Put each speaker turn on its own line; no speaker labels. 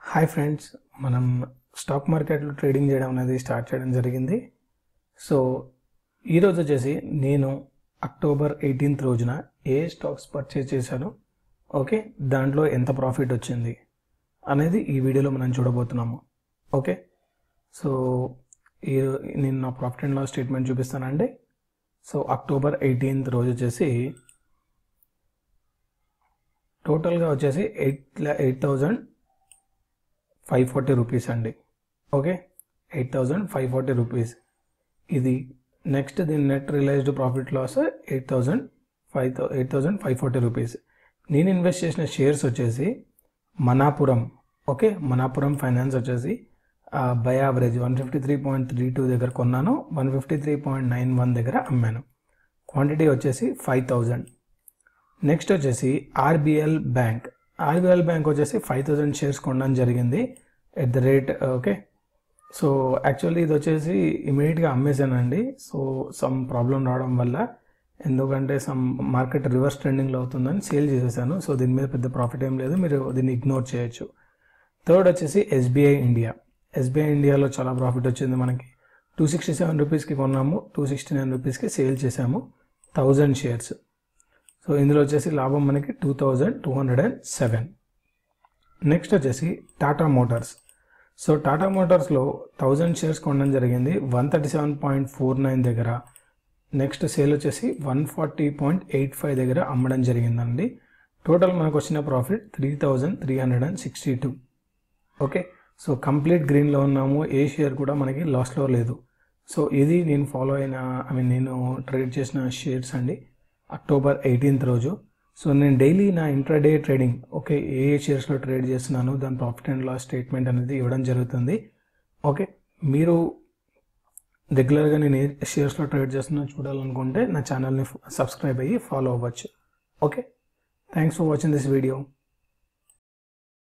hi friends మనం stock మార్కెట్లో trading చేయడం అనేది స్టార్ట్ చేయడం జరిగింది సో ఈరోజు వచ్చేసి నేను అక్టోబర్ ఎయిటీన్త్ రోజున ఏ స్టాక్స్ పర్చేస్ చేశాను ఓకే దాంట్లో ఎంత ప్రాఫిట్ వచ్చింది అనేది ఈ వీడియోలో మనం చూడబోతున్నాము ఓకే సో ఈ నేను నా ప్రాఫిట్ అండ్ లాస్ స్టేట్మెంట్ చూపిస్తానండి సో అక్టోబర్ ఎయిటీన్త్ రోజు వచ్చేసి టోటల్గా వచ్చేసి eight eight thousand five forty rupees అండి okay eight thousand five forty rupees ఇది నెక్స్ట్ దీని net realised profit loss eight thousand five thou eight thousand five forty rupees నేను invest చేసిన షేర్స్ వచ్చేసి మనాపురం ఓకే మనాపురం ఫైనాన్స్ వచ్చేసి by average one fifty three point three two దగ్గర కొన్నాను one fifty three point nine one దగ్గర అమ్మాను quantity వచ్చేసి five thousand next వచ్చేసి ఆర్బిఎల్ బ్యాంక్ ఆర్బిఎల్ బ్యాంక్ వచ్చేసి ఫైవ్ థౌజండ్ షేర్స్ కొనడం జరిగింది at the rate okay so actually ఇది వచ్చేసి ఇమీడియట్గా అమ్మేశానండి సో సమ్ ప్రాబ్లం రావడం వల్ల ఎందుకంటే సమ్ మార్కెట్ రివర్స్ ట్రెండింగ్లో అవుతుందని సేల్ చేసేసాను సో దీని మీద పెద్ద ప్రాఫిట్ ఏం లేదు మీరు దీన్ని ఇగ్నోర్ చేయొచ్చు థర్డ్ వచ్చేసి ఎస్బీఐ ఇండియా ఎస్బీఐ ఇండియాలో చాలా ప్రాఫిట్ వచ్చింది మనకి టూ సిక్స్టీ సెవెన్ రూపీస్కి కొన్నాము టూ సిక్స్టీ నైన్ రూపీస్కి సేల్ చేసాము థౌజండ్ షేర్స్ సో ఇందులో వచ్చేసి లాభం మనకి two thousand two hundred and seven next వచ్చేసి టాటా మోటార్స్ సో టాటా మోటార్స్లో థౌజండ్ షేర్స్ కొనడం జరిగింది one thirty seven point four nine దగ్గర నెక్స్ట్ సేల్ వచ్చేసి one forty point eight five దగ్గర అమ్మడం జరిగిందండి టోటల్ మనకు వచ్చిన profit three thousand three hundred and sixty two okay so complete గ్రీన్లో ఉన్నాము ఏ షేర్ కూడా మనకి లాస్లో లేదు సో ఇది నేను ఫాలో అయిన ఐ మీన్ నేను ట్రేడ్ చేసిన షేర్స్ అండి అక్టోబర్ ఎయిటీన్త్ రోజు సో నేను డైలీ నా ఇంట్రాడే ట్రేడింగ్ ఓకే ఏ ఏ షేర్స్లో ట్రేడ్ చేస్తున్నాను దాని ప్రాఫిట్ అండ్ లాస్ స్టేట్మెంట్ అనేది ఇవ్వడం జరుగుతుంది ఓకే మీరు రెగ్యులర్గా నేను ఏ షేర్స్లో ట్రేడ్ చేస్తున్నా చూడాలనుకుంటే నా ఛానల్ని సబ్స్క్రైబ్ అయ్యి ఫాలో అవ్వచ్చు okay thanks for watching this video